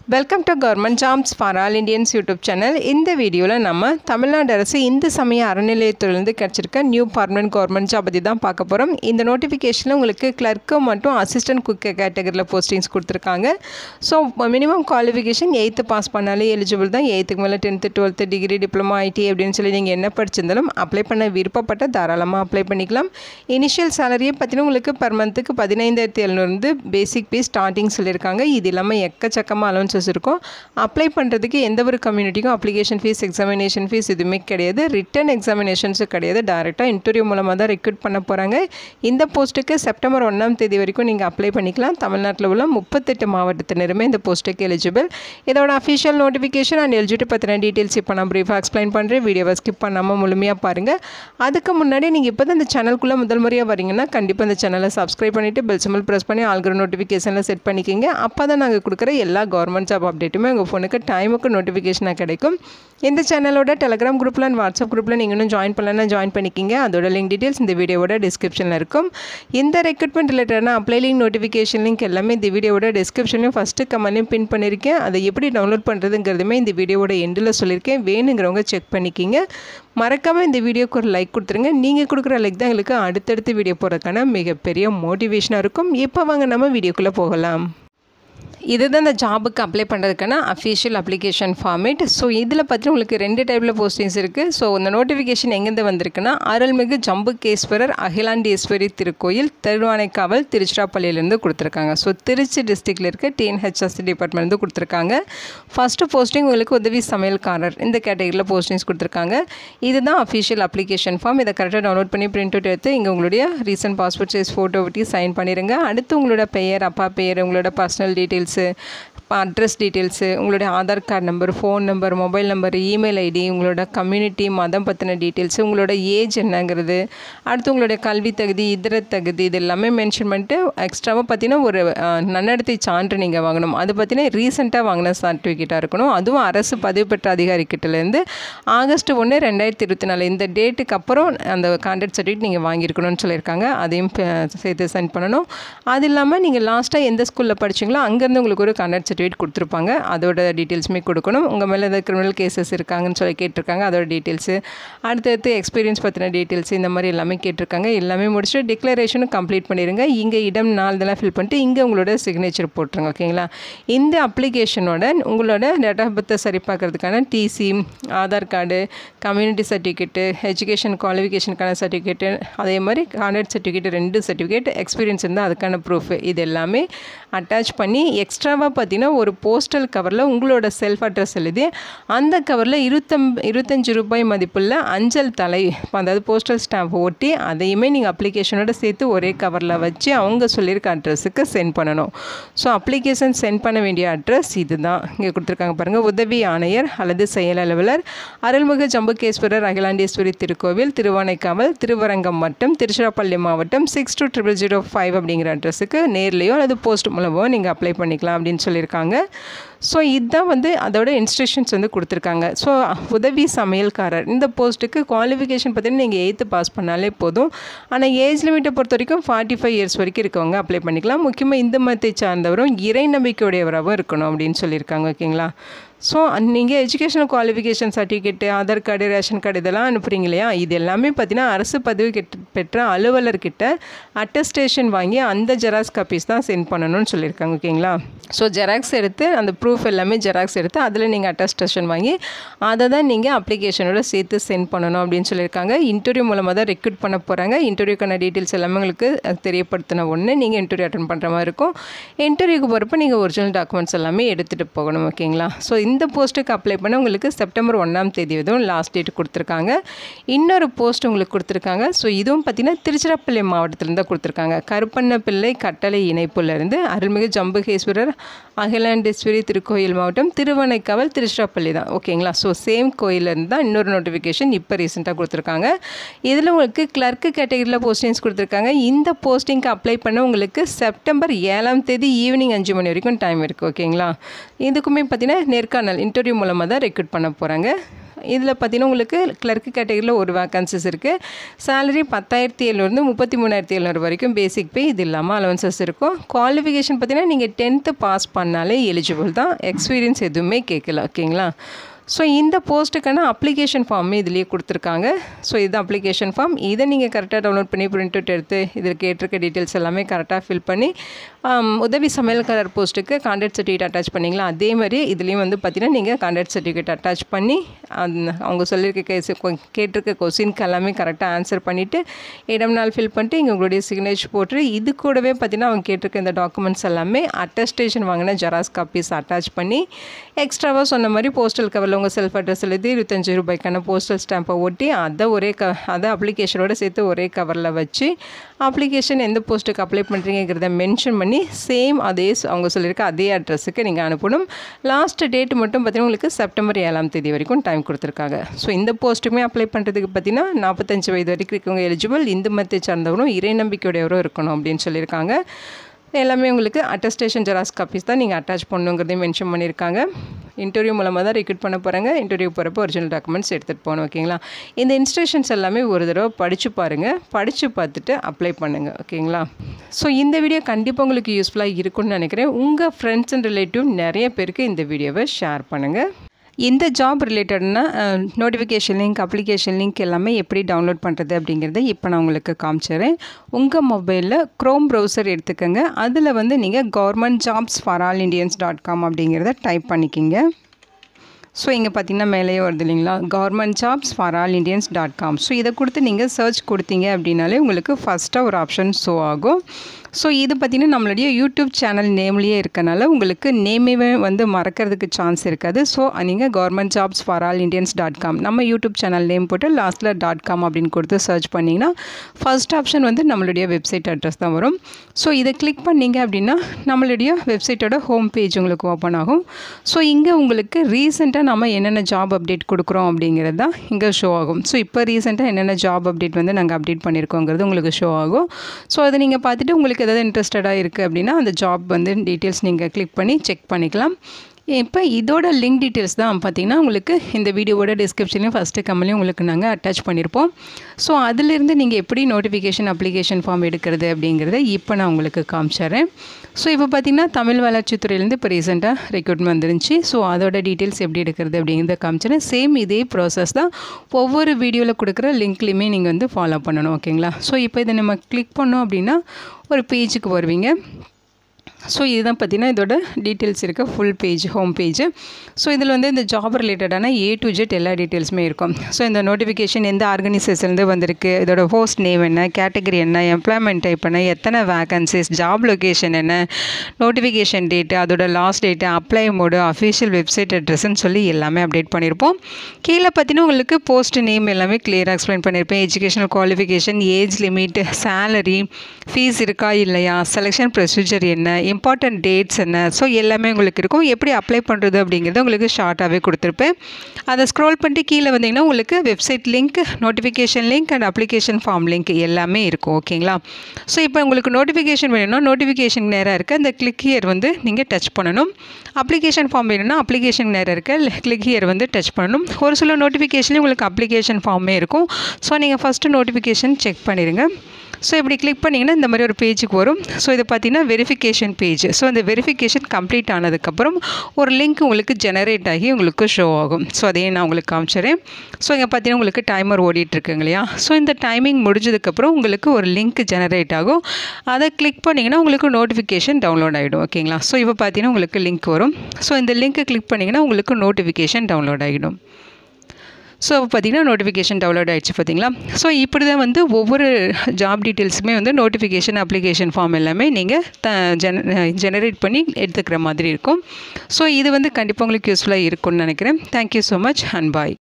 welcome to government jobs for all Indians YouTube channel இந்த வீடியோவில் நம்ம தமிழ்நாடு அரசு இந்து சமய அறநிலையத்துறையிலேருந்து கிடச்சிருக்க நியூ பர்மனன்ட் கவர்மெண்ட் ஜாப் பற்றி தான் பார்க்க போகிறோம் இந்த நோட்டிஃபிகேஷனில் உங்களுக்கு கிளர்க்கு மட்டும் அசிஸ்டன்ட் குக் கேட்டகரியில் போஸ்டிங்ஸ் கொடுத்துருக்காங்க so minimum qualification eighth pass பண்ணாலே எலிஜிபிள் தான் எயித்துக்கு மேலே tenth twelfth degree diploma IT அப்படின்னு சொல்லி நீங்கள் என்ன படிச்சிருந்தாலும் அப்ளை பண்ண விருப்பப்பட்ட தாராளமாக அப்ளை பண்ணிக்கலாம் இனிஷியல் சேலரியை பார்த்தீங்கன்னா உங்களுக்கு பர் மந்த்துக்கு பதினைந்தாயிரத்தி எழுநூறு பேசிக் பே ஸ்டார்டிங் சொல்லியிருக்காங்க இது இல்லாமல் எக்கச்சக்கமாக அலவன்சஸ் இருக்கும் அப்ளை பண்ணுறதுக்கு எந்த ஒரு கம்யூனிட்டிக்கும் அப்ளிகேஷன் ஃபீஸ் எக்ஸாமினேஷன் ஃபீஸ் எதுவுமே கிடையாது ரிட்டன் எக்ஸாமினேஷன்ஸும் கிடையாது டேரெக்டாக இன்டர்வியூ மூலமாக தான் ரெக்ரூட் பண்ண போகிறாங்க இந்த போஸ்ட்டுக்கு செப்டம்பர் ஒன்றாம் தேதி வரைக்கும் நீங்கள் அப்ளை பண்ணிக்கலாம் தமிழ்நாட்டில் உள்ள முப்பத்தெட்டு மாவட்டத்தினருமே இந்த போஸ்ட்டுக்கு எலிஜிபிள் இதோட அஃபிஷியல் நோட்டிஃபிகேஷன் அண்ட் எலிஜிபிலிட்டி பற்றின டீட்டெயில்ஸ் இப்போ நான் ப்ரீஃபாக எக்ஸ்பிளைன் பண்ணுறேன் வீடியோவை ஸ்கிப் பண்ணாமல் முழுமையாக பாருங்கள் அதுக்கு முன்னாடி நீங்கள் இப்போ தான் இந்த சேனலுக்குள்ளே முதல் முறையாக வரீங்கன்னா கண்டிப்பாக இந்த சேனலை சப்ஸ்கிரைப் பண்ணிவிட்டு பெல் சிம்பிள் ப்ரெஸ் பண்ணி ஆல்கிற நோட்டிஃபிகேஷனில் செட் பண்ணிக்கிங்க அப்போ தான் நாங்கள் கொடுக்குற எல்லா கவர்மெண்ட் ஜாப் அப்டேட்டுமே உங்கள் ஃபோனுக்கு டைமுக்கு நோட்டிஃபிகேஷனாக கிடைக்கும் இந்த சேனலோட டெலகிராம் குரூப்பில் அண்ட் வாட்ஸ்அப் குரூப்பில் நீங்கள் இன்னும் ஜாயின் பண்ணலன்னா ஜாயின் பண்ணிக்கிங்க அதோட லிங்க் டீட்டெயில்ஸ் இந்த வீடியோவோட டிஸ்கிரிப்ஷனில் இருக்கும் இந்த ரெக்ரூட்மெண்ட் ரிலேட்டடான அப்ளை லிங்க் நோட்டிஃபிகேஷன் லிங்க் எல்லாமே இந்த வீடியோவோட டிஸ்கிரிப்ஷன்லையும் ஃபஸ்ட்டு கமெண்ட்லையும் பின் பண்ணியிருக்கேன் அதை எப்படி டவுன்லோட் பண்ணுறதுங்கிறதுமே இந்த வீடியோவோட எண்டில் சொல்லியிருக்கேன் வேணுங்கிறவங்க செக் பண்ணிக்கிங்க மறக்காமல் இந்த வீடியோக்கு ஒரு லைக் கொடுத்துருங்க நீங்கள் கொடுக்குற லைக் தான் எங்களுக்கு அடுத்தடுத்து வீடியோ போகிறதுக்கான மிகப்பெரிய மோட்டிவேஷனாக இருக்கும் இப்போ வாங்க நம்ம வீடியோக்குள்ளே போகலாம் இதுதான் இந்த ஜாபுக்கு அப்ளை பண்ணுறதுக்கான அஃபிஷியல் அப்ளிகேஷன் ஃபார்மேட் ஸோ இதில் பார்த்து உங்களுக்கு ரெண்டு டைப்பில் போஸ்டிங்ஸ் இருக்குது ஸோ இந்த நோட்டிஃபிகேஷன் எங்கேருந்து வந்திருக்குன்னா அருள்மிகு ஜம்புகேஸ்வரர் அகிலாண்டேஸ்வரி திருக்கோயில் திருவானைக்காவல் திருச்சிராப்பள்ளியிலேருந்து கொடுத்துருக்காங்க ஸோ திருச்சி டிஸ்ட்ரிக்டில் இருக்க டிஎன்ஹெச்எஸ்சி டிபார்ட்மெண்ட்லேருந்து கொடுத்துருக்காங்க ஃபஸ்ட்டு போஸ்டிங் உங்களுக்கு உதவி சமையல்காரர் இந்த கேட்டகரியில் போஸ்டிங்ஸ் கொடுத்துருக்காங்க இதுதான் அஃபிஷியல் அப்ளிகேஷன் ஃபார்ம் இதை கரெக்டாக டவுன்லோட் பண்ணி பிரிண்ட் அவுட் எடுத்து இங்கே உங்களுடைய ரீசன்ட் பாஸ்போர்ட் சைஸ் ஃபோட்டோ ஒட்டி சைன் பண்ணிடுங்க அடுத்து உங்களோட பெயர் அப்பா பெயர் உங்களோட பர்சனல் டீட்டெயில்ஸு அட்ரஸ் டீட்டெயில்ஸு உங்களுடைய Aadhaar card number phone number mobile number email ID உங்களோட கம்யூனிட்டி மதம் பற்றின டீட்டெயில்ஸு உங்களோட ஏஜ் என்னங்கிறது அடுத்து உங்களுடைய கல்வி தகுதி இதர தகுதி இது எல்லாமே மென்ஷன் பண்ணிட்டு எக்ஸ்ட்ராவாக பார்த்தீங்கன்னா ஒரு நன்னடத்தை சான்று நீங்கள் வாங்கணும் அது பார்த்தீங்கன்னா ரீசெண்டாக வாங்கின சர்டிஃபிகேட்டாக இருக்கணும் அதுவும் அரசு பதிவு பெற்ற அதிகாரிக்கிட்டேருந்து ஆகஸ்ட் ஒன்று ரெண்டாயிரத்தி இருபத்தி நாலு இந்த டேட்டுக்கு அப்புறம் அந்த கான்டாக்ட் சர்டிஃபிகேட் நீங்கள் வாங்கியிருக்கணும்னு சொல்லியிருக்காங்க அதையும் சேர்த்து சென்ட் பண்ணணும் அது இல்லாமல் நீங்கள் லாஸ்ட்டாக எந்த ஸ்கூலில் படிச்சிங்களோ அங்கேருந்து உங்களுக்கு ஒரு கான்டாக்ட் சர்டிஃபிகேட் கொடுத்துருப்பாங்க அதோட டீட்டெயில்ஸுமே கொடுக்கணும் உங்கள் மேலே ஏதாவது கிரிமினல் கேசஸ் இருக்காங்கன்னு சொல்லி கேட்டிருக்காங்க அதோட டீட்டெயில்ஸு அடுத்தடுத்து எக்ஸ்பீரியன்ஸ் பற்றின டீட்டெயில்ஸ் இந்த மாதிரி எல்லாமே கேட்டிருக்காங்க எல்லாமே முடிச்சுட்டு டிக்ளரேஷனும் கம்ப்ளீட் பண்ணிடுங்க இங்கே இடம் நாள் இதெல்லாம் ஃபில் பண்ணிட்டு இங்கே உங்களோட சிக்னேச்சர் போட்டுருங்க ஓகேங்களா இந்த அப்ளிகேஷனோட உங்களோட டேட் ஆஃப் பர்த்தை சரி பார்க்குறதுக்கான TC Aadhaar card community certificate education குவாலிஃபிகேஷனுக்கான சர்டிஃபிகேட்டு அதே மாதிரி கான்டாக்ட் சர்டிஃபிகேட் ரெண்டு சர்டிஃபிகேட் எக்ஸ்பீரியன்ஸ் இருந்தால் அதுக்கான ப்ரூஃப் இது எல்லாமே அட்டாச் பண்ணி எக்ஸ்ட்ராவாக பார்த்தீங்கன்னா ஒரு போஸ்டல் கவரில் உங்களோட செல்ஃப் அட்ரஸ் எழுதி அந்த கவரில் இருபத்தம் இருபத்தஞ்சி ரூபாய் மதிப்புள்ள அஞ்சல் தலை அதாவது போஸ்டல் ஸ்டாம்ப் ஒட்டி அதையுமே நீங்கள் அப்ளிகேஷனோட சேர்த்து ஒரே கவரில் வச்சு அவங்க சொல்லியிருக்க அட்ரஸுக்கு சென்ட் பண்ணணும் ஸோ அப்ளிகேஷன் சென்ட் பண்ண வேண்டிய அட்ரஸ் இது தான் இங்கே கொடுத்துருக்காங்க பாருங்கள் உதவி ஆணையர் அல்லது செயல் அலுவலர் அருள்மிகு ஜம்புகேஸ்வரர் அகிலாண்டேஸ்வரி திருக்கோவில் திருவானைக்காவல் திருவரங்கம் மட்டம் திருச்சிராப்பள்ளி மாவட்டம் six two triple zero five அப்படிங்கிற அட்ரஸுக்கு நேர்லேயோ அல்லது போஸ்ட் மூலமோ நீங்கள் அப்ளை பண்ணிக்கலாம் அப்படின்னு சொல்லியிருக்காங்க ஸோ இதுதான் வந்து அதோட இன்ஸ்ட்ரக்ஷன்ஸ் வந்து கொடுத்துருக்காங்க ஸோ உதவி சமையல்காரர் இந்த போஸ்ட்டுக்கு குவாலிஃபிகேஷன் பார்த்தீங்கன்னா நீங்கள் எயித்து பாஸ் பண்ணாலே போதும் ஆனால் ஏஜ் லிமிட்டை பொறுத்த வரைக்கும் ஃபார்ட்டி ஃபைவ் இயர்ஸ் வரைக்கும் இருக்கவங்க அப்ளை பண்ணிக்கலாம் முக்கியமாக இந்து மதத்தை சார்ந்தவரும் இறை நம்பிக்கையுடையவராகவும் இருக்கணும் அப்படின்னு சொல்லியிருக்காங்க ஓகேங்களா ஸோ நீங்கள் educational qualification certificate Aadhaar card ration card இதெல்லாம் அனுப்புகிறீங்க இல்லையா இது எல்லாமே பார்த்தீங்கன்னா அரசு பதிவு கெட் பெற்ற அலுவலர்கிட்ட அட்டஸ்டேஷன் வாங்கி அந்த ஜெராக்ஸ் காப்பீஸ் தான் சென்ட் பண்ணணும்னு சொல்லியிருக்காங்க ஓகேங்களா ஸோ ஜெராக்ஸ் எடுத்து அந்த ப்ரூஃப் எல்லாமே ஜெராக்ஸ் எடுத்து அதில் நீங்கள் அட்டஸ்டேஷன் வாங்கி அதை தான் நீங்கள் அப்ளிகேஷனோட சேர்த்து சென்ட் பண்ணணும் அப்படின்னு சொல்லியிருக்காங்க இன்டர்வியூ மூலமாக தான் ரெக்ரூட் பண்ண போகிறாங்க இன்டர்வியூக்கான டீட்டெயில்ஸ் எல்லாமே உங்களுக்கு தெரியப்படுத்தின ஒன்று நீங்கள் இன்டர்வியூ அட்டன் பண்ணுற மாதிரி இருக்கும் இன்டர்வியூக்கு போகிறப்ப நீங்கள் ஒரிஜினல் டாக்குமெண்ட்ஸ் எல்லாமே எடுத்துகிட்டு போகணும் ஓகேங்களா ஸோ இந்த போஸ்ட்டுக்கு அப்ளை பண்ண உங்களுக்கு செப்டம்பர் ஒன்றாம் தேதி எதுவும் லாஸ்ட் டேட் கொடுத்துருக்காங்க இன்னொரு போஸ்ட் உங்களுக்கு கொடுத்துருக்காங்க ஸோ இதுவும் பார்த்திங்கன்னா திருச்சிராப்பள்ளி மாவட்டத்திலேருந்து கொடுத்துருக்காங்க கருப்பண்ண பிள்ளை கட்டளை இணைப்புலேருந்து அருள்மிகு ஜம்புகேஸ்வரர் அகிலாண்டேஸ்வரி திருக்கோயில் மாவட்டம் திருவனைக்காவல் திருச்சிராப்பள்ளி தான் ஓகேங்களா ஸோ சேம் கோயிலேருந்து தான் இன்னொரு நோட்டிஃபிகேஷன் இப்போ ரீசெண்டாக கொடுத்துருக்காங்க இதில் உங்களுக்கு கிளர்க்கு கேட்டகரியில் போஸ்டிங்ஸ் கொடுத்துருக்காங்க இந்த போஸ்டிங்க்கு அப்ளை பண்ண உங்களுக்கு செப்டம்பர் ஏழாம் தேதி ஈவினிங் அஞ்சு மணி வரைக்கும் டைம் இருக்குது ஓகேங்களா இதுக்குமே பார்த்தீங்கன்னா நேர்காணல் நேர்காணல் இன்டர்வியூ மூலமாக தான் ரெக்ரூட் பண்ண போகிறாங்க இதில் பார்த்தீங்கன்னா உங்களுக்கு கிளர்க்கு கேட்டகரியில் ஒரு வேக்கன்சிஸ் இருக்குது சேலரி பத்தாயிரத்தி எழுநூறு முப்பத்தி மூணாயிரத்தி எழுநூறு வரைக்கும் பேசிக் பே இது இல்லாமல் அலவன்சஸ் இருக்கும் குவாலிஃபிகேஷன் பார்த்தீங்கன்னா நீங்கள் டென்த்து பாஸ் பண்ணாலே எலிஜிபிள் தான் எக்ஸ்பீரியன்ஸ் எதுவுமே கேட்கல ஓகேங்களா ஸோ இந்த போஸ்ட்டுக்கான அப்ளிகேஷன் ஃபார்மே இதுலேயே கொடுத்துருக்காங்க ஸோ இது அப்ளிகேஷன் ஃபார்ம் இதை நீங்கள் கரெக்டாக டவுன்லோட் பண்ணி பிரிண்ட் அவுட் எடுத்து இதில் கேட்டிருக்க டீட்டெயில்ஸ் எல்லாமே கரெக்டாக ஃபில் பண்ணி உதவி சமையல்காரர் போஸ்ட்டுக்கு கான்டாக்ட் சர்டிஃபிகேட் அட்டாச் பண்ணிங்களா அதே மாதிரி இதுலேயும் வந்து பார்த்தீங்கன்னா நீங்கள் கான்டாக்ட் சர்டிஃபிகேட் அட்டாச் பண்ணி அந்த அவங்க சொல்லியிருக்க கேஸ் கேட்டிருக்க கொஸ்டின்க்கு எல்லாமே கரெக்டாக ஆன்சர் பண்ணிவிட்டு இடம் நாள் ஃபில் பண்ணிட்டு இங்கே உங்களுடைய சிக்னேச்சர் போட்டு இது கூடவே பார்த்தீங்கன்னா அவங்க கேட்டிருக்க இந்த டாக்குமெண்ட்ஸ் எல்லாமே அட்டஸ்டேஷன் வாங்கின ஜெராக்ஸ் காப்பீஸ் அட்டாச் பண்ணி எக்ஸ்ட்ராவாக சொன்ன மாதிரி போஸ்டல் கவரில் உங்கள் செல்ஃப் அட்ரஸ் எழுதி இருபத்தஞ்சி ரூபாய்க்கான போஸ்டல் ஸ்டாம்பை ஒட்டி அதை ஒரே க அதை அப்ளிகேஷனோட சேர்த்து ஒரே கவரில் வச்சு அப்ளிகேஷன் எந்த போஸ்ட்டுக்கு அப்ளை பண்ணுறீங்கிறத மென்ஷன் பண்ணி சேம் அதே அவங்க சொல்லியிருக்க அதே அட்ரஸுக்கு நீங்கள் அனுப்பணும் லாஸ்ட் டேட் மட்டும் பார்த்தீங்கன்னா உங்களுக்கு செப்டம்பர் ஏழாம் தேதி வரைக்கும் டைம் கொடுத்துருக்காங்க ஸோ இந்த போஸ்ட்டுமே அப்ளை பண்ணுறதுக்கு பார்த்தீங்கன்னா நாற்பத்தஞ்சு வயது வரைக்கும் இருக்கவங்க எலிஜிபிள் இந்து மதத்தை சார்ந்தவரும் இறை நம்பிக்கையுடையவரும் இருக்கணும் அப்படின்னு சொல்லியிருக்காங்க எல்லாமே உங்களுக்கு அட்டஸ்டேஷன் ஜெராக்ஸ் காப்பீஸ் தான் நீங்கள் அட்டாச் பண்ணுங்கிறதையும் மென்ஷன் பண்ணியிருக்காங்க இன்டர்வியூ மூலமாக தான் ரெக்ரூட் பண்ண போகிறாங்க இன்டர்வியூ போகிறப்போ ஒரிஜினல் டாக்குமெண்ட்ஸ் எடுத்துகிட்டு போகணும் ஓகேங்களா இந்த இன்ஸ்ட்ரக்ஷன்ஸ் எல்லாமே ஒரு தடவை படித்து பாருங்கள் படித்து பார்த்துட்டு அப்ளை பண்ணுங்கள் ஓகேங்களா ஸோ இந்த வீடியோ கண்டிப்பாக உங்களுக்கு யூஸ்ஃபுல்லாக இருக்கும்னு நினைக்கிறேன் உங்கள் ஃப்ரெண்ட்ஸ் அண்ட் ரிலேட்டிவ் நிறைய பேருக்கு இந்த வீடியோவை ஷேர் பண்ணுங்கள் இந்த ஜாப் ரிலேட்டட்னா நோட்டிஃபிகேஷன் லிங்க் அப்ளிகேஷன் லிங்க் எல்லாமே எப்படி டவுன்லோட் பண்ணுறது அப்படிங்கிறத இப்போ நான் உங்களுக்கு காமிச்சிடுறேன் உங்கள் மொபைலில் க்ரோம் ப்ரௌசர் எடுத்துக்கோங்க அதில் வந்து நீங்கள் government jobs for all Indians dot com அப்படிங்கிறத டைப் பண்ணிக்கிங்க ஸோ இங்கே பார்த்தீங்கன்னா மேலேயே வருது இல்லைங்களா government jobs for all Indians dot com so இதை கொடுத்து நீங்கள் சர்ச் கொடுத்தீங்க அப்படின்னாலே உங்களுக்கு ஃபஸ்ட்டாக ஒரு ஆப்ஷன் ஷோ ஆகும் ஸோ இது பார்த்திங்கன்னா நம்மளுடைய யூடியூப் சேனல் நேம்லேயே இருக்கனால உங்களுக்கு நேமே வந்து மறக்கிறதுக்கு சான்ஸ் இருக்காது ஸோ நீங்கள் government jobs for all Indians dot com நம்ம யூடியூப் சேனல் நேம் போட்டு லாஸ்ட்டில் டாட் காம் அப்படின்னு கொடுத்து சர்ச் பண்ணிங்கன்னா ஃபர்ஸ்ட் ஆப்ஷன் வந்து நம்மளுடைய வெப்சைட் அட்ரஸ் தான் வரும் ஸோ இதை கிளிக் பண்ணிங்க அப்படின்னா நம்மளுடைய வெப்சைட்டோட ஹோம் பேஜ் உங்களுக்கு ஓப்பன் ஆகும் ஸோ இங்கே உங்களுக்கு ரீசெண்டாக நம்ம என்னென்ன ஜாப் அப்டேட் கொடுக்குறோம் அப்படிங்கிறது தான் இங்கே ஷோ ஆகும் ஸோ இப்போ ரீசெண்டாக என்னென்ன ஜாப் அப்டேட் வந்து நாங்கள் அப்டேட் பண்ணியிருக்கோங்கிறது உங்களுக்கு ஷோ ஆகும் ஸோ அதை நீங்கள் பார்த்துட்டு உங்களுக்கு ஏதாவது இன்ட்ரெஸ்டடாக இருக்குது அப்படின்னா அந்த ஜாப் வந்து டீட்டெயில்ஸ் நீங்கள் கிளிக் பண்ணி செக் பண்ணிக்கலாம் இப்போ இதோட லிங்க் டீட்டெயில்ஸ் தான் பார்த்தீங்கன்னா உங்களுக்கு இந்த வீடியோவோட டிஸ்கிரிப்ஷன்லையும் ஃபஸ்ட்டு கம்மலையும் உங்களுக்கு நாங்கள் அட்டாச் பண்ணியிருப்போம் ஸோ அதிலிருந்து நீங்கள் எப்படி நோட்டிஃபிகேஷன் அப்ளிகேஷன் ஃபார்ம் எடுக்கிறது அப்படிங்கிறத இப்போ நான் உங்களுக்கு காமிச்சிட்றேன் ஸோ இப்போ பார்த்தீங்கன்னா தமிழ் வளர்ச்சித்துறையிலேருந்து இப்போ ரீசெண்டாக ரெக்ரூட்மெண்ட் வந்துருந்துச்சு ஸோ அதோட டீட்டெயில்ஸ் எப்படி எடுக்கிறது அப்படிங்கிறத காமிச்சிடுறேன் சேம் இதே ப்ராசஸ் தான் ஒவ்வொரு வீடியோவில் கொடுக்குற லிங்க்லேயுமே நீங்கள் வந்து ஃபாலோ பண்ணணும் ஓகேங்களா ஸோ இப்போ இதை நம்ம கிளிக் பண்ணோம் அப்படின்னா ஒரு பேஜுக்கு வருவீங்க ஸோ இதுதான் பார்த்தீங்கன்னா இதோட டீட்டெயில்ஸ் இருக்க full page home page so இதில் வந்து இந்த ஜாப் ரிலேட்டடான ஏ டு ஜெட் எல்லா டீட்டெயில்ஸுமே இருக்கும் ஸோ இந்த நோட்டிஃபிகேஷன் எந்த ஆர்கனைசேஷன்லேருந்து வந்திருக்கு இதோட ஹோஸ்ட் நேம் என்ன கேட்டகரி என்ன எம்ப்ளாய்மெண்ட் டைப் என்ன எத்தனை வேகன்சிஸ் ஜாப் லொக்கேஷன் என்ன நோட்டிஃபிகேஷன் டேட்டு அதோட last date apply mode official website அட்ரஸ்ன்னு சொல்லி எல்லாமே அப்டேட் பண்ணியிருப்போம் கீழே பார்த்தீங்கன்னா உங்களுக்கு போஸ்ட் நேம் எல்லாமே கிளியராக எக்ஸ்பிளைன் பண்ணியிருப்பேன் educational qualification age limit salary fees இருக்கா இல்லையா செலெக்ஷன் ப்ரொசீஜர் என்ன இம்பார்ட்டன்ட் டேட்ஸ் என்ன ஸோ எல்லாமே உங்களுக்கு இருக்கும் எப்படி அப்ளை பண்ணுறது அப்படிங்கிறத உங்களுக்கு ஷார்ட்டாகவே கொடுத்துருப்பேன் அதை ஸ்க்ரோல் பண்ணிட்டு கீழே வந்தீங்கன்னா உங்களுக்கு website link notification link and application form link எல்லாமே இருக்கும் ஓகேங்களா ஸோ இப்போ உங்களுக்கு நோட்டிஃபிகேஷன் வேணும்னா நோட்டிஃபிகேஷன் நேராக இருக்க அந்த கிளிக் ஹியர் வந்து நீங்கள் டச் பண்ணணும் அப்ளிகேஷன் ஃபார்ம் வேணும்னா அப்ளிகேஷன் நேராக இருக்க கிளிக் ஹியர் வந்து டச் பண்ணணும் ஒரு சில நோட்டிஃபிகேஷன்லேயும் உங்களுக்கு அப்ளிகேஷன் ஃபார்மே இருக்கும் ஸோ நீங்கள் ஃபஸ்ட்டு நோட்டிஃபிகேஷன் செக் பண்ணிடுங்க ஸோ இப்படி கிளிக் பண்ணிங்கன்னா இந்த மாதிரி ஒரு பேஜுக்கு வரும் ஸோ இது பார்த்தீங்கன்னா வெரிஃபிகேஷன் பேஜ் ஸோ அந்த வெரிஃபிகேஷன் கம்ப்ளீட் ஆனதுக்கப்புறம் ஒரு லிங்க் உங்களுக்கு ஜெனரேட் ஆகி உங்களுக்கு ஷோ ஆகும் ஸோ அதையும் நான் உங்களுக்கு காமிச்சிடுறேன் ஸோ இங்கே பார்த்தீங்கன்னா உங்களுக்கு டைமர் ஓடிட்டுருக்குங்க இல்லையா ஸோ இந்த டைமிங் முடிஞ்சதுக்கப்புறம் உங்களுக்கு ஒரு லிங்க் ஜெனரேட் ஆகும் அதை கிளிக் பண்ணிங்கன்னா உங்களுக்கு நோட்டிஃபிகேஷன் டவுன்லோட் ஆகிடும் ஓகேங்களா ஸோ இப்போ பார்த்தீங்கன்னா உங்களுக்கு லிங்க் வரும் ஸோ இந்த லிங்க்கை கிளிக் பண்ணிங்கன்னா உங்களுக்கு நோட்டிஃபிகேஷன் டவுன்லோட் ஆகிடும் ஸோ பார்த்தீங்கன்னா நோட்டிஃபிகேஷன் டவுன்லோட் ஆகிடுச்சு பார்த்தீங்களா ஸோ இப்படி தான் வந்து ஒவ்வொரு ஜாப் டீட்டெயில்ஸுமே வந்து நோட்டிஃபிகேஷன் அப்ளிகேஷன் ஃபார்ம் எல்லாமே நீங்கள் த ஜென ஜெனரேட் பண்ணி எடுத்துக்கிற மாதிரி இருக்கும் ஸோ இது வந்து கண்டிப்பாக உங்களுக்கு யூஸ்ஃபுல்லாக இருக்கும்னு நினைக்கிறேன் thank you so much and bye